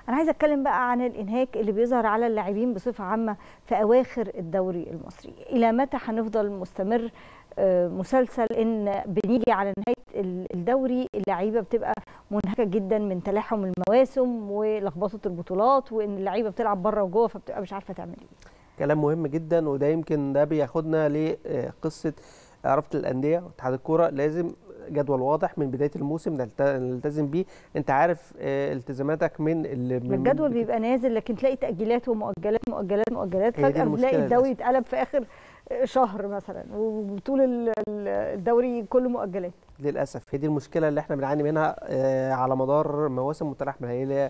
انا عايزه اتكلم بقى عن الانهاك اللي بيظهر على اللاعبين بصفه عامه في اواخر الدوري المصري الى متى هنفضل مستمر مسلسل ان بنيجي على نهايه الدوري اللعيبه بتبقى منهكه جدا من تلاحم المواسم ولخبطه البطولات وان اللعيبه بتلعب بره وجوه فبتبقى مش عارفه تعمل ايه كلام مهم جدا وده يمكن ده بياخدنا لقصه رابطه الانديه واتحاد الكوره لازم جدول واضح من بدايه الموسم نلتزم بيه انت عارف التزاماتك من الجدول بيبقى نازل لكن تلاقي تاجيلات ومؤجلات مؤجلات مؤجلات فجاه بتلاقي الدوري اتقلب في اخر شهر مثلا وطول الدوري كله مؤجلات للاسف هي دي المشكله اللي احنا بنعاني منها على مدار مواسم متلاحمه هي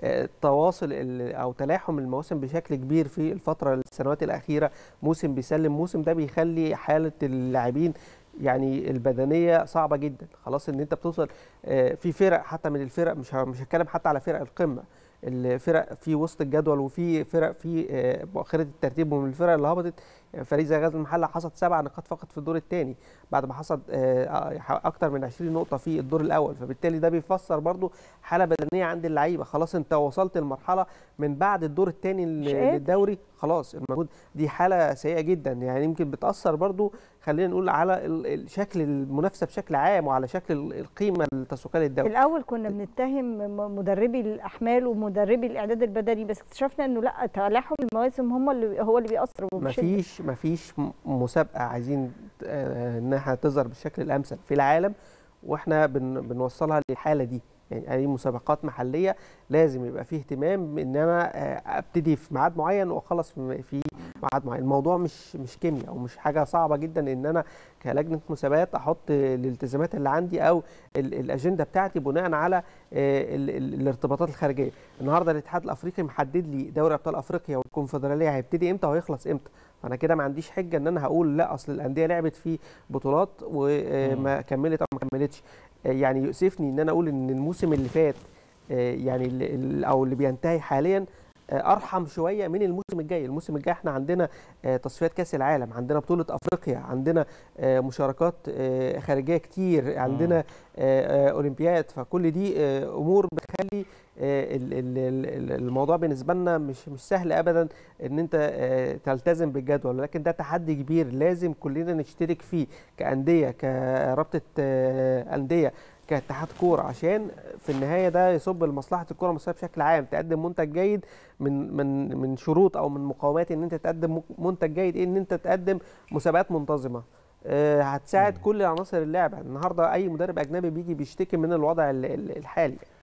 تواصل او تلاحم المواسم بشكل كبير في الفتره السنوات الاخيره موسم بيسلم موسم ده بيخلي حاله اللاعبين يعني البدنيه صعبه جدا خلاص ان انت بتوصل في فرق حتى من الفرق مش مش هتكلم حتى على فرق القمه الفرق في وسط الجدول وفي فرق في مؤخره الترتيب ومن الفرق اللي هبطت يعني فريق زي غزل المحله حصد سبع نقاط فقط في الدور الثاني بعد ما حصد اكتر من 20 نقطه في الدور الاول فبالتالي ده بيفسر برضو حاله بدنيه عند اللعيبه خلاص انت وصلت لمرحله من بعد الدور الثاني للدوري خلاص المجهود دي حاله سيئه جدا يعني يمكن بتاثر برضو خلينا نقول على شكل المنافسه بشكل عام وعلى شكل القيمه التسويقيه للدوري الاول كنا بنتهم مدربي الاحمال ومدربي الاعداد البدني بس اكتشفنا انه لا تلاحم المواسم هم اللي هو اللي بيأثر مفيش مفيش مسابقه عايزين انها تظهر بالشكل الامثل في العالم واحنا بن بنوصلها للحاله دي يعني اي مسابقات محليه لازم يبقى فيه اهتمام ان انا ابتدي في ميعاد معين واخلص في ميعاد معين الموضوع مش مش كيمياء او مش حاجه صعبه جدا ان انا كلجنه مسابقات احط الالتزامات اللي عندي او الاجنده بتاعتي بناء على الارتباطات الخارجيه النهارده الاتحاد الافريقي محدد لي دوري ابطال افريقيا والكونفدراليه هيبتدي امتى وهيخلص امتى فانا كده ما عنديش حجه ان انا هقول لا اصل الانديه لعبت في بطولات وما كملت او ما كملتش يعني يؤسفني ان انا اقول ان الموسم اللي فات يعني او اللي بينتهي حاليا ارحم شويه من الموسم الجاي الموسم الجاي احنا عندنا تصفيات كاس العالم عندنا بطوله افريقيا عندنا مشاركات خارجيه كتير عندنا اولمبياد فكل دي امور بتخلي الموضوع بالنسبه لنا مش مش سهل ابدا ان انت تلتزم بالجدول ولكن ده تحدي كبير لازم كلنا نشترك فيه كانديه كرابطه انديه كاتحاد كوره عشان في النهايه ده يصب لمصلحه الكوره المصريه بشكل عام تقدم منتج جيد من من من شروط او من مقومات ان انت تقدم منتج جيد ان انت تقدم مسابقات منتظمه أه هتساعد كل عناصر اللعبه النهارده اي مدرب اجنبي بيجي بيشتكي من الوضع الحالي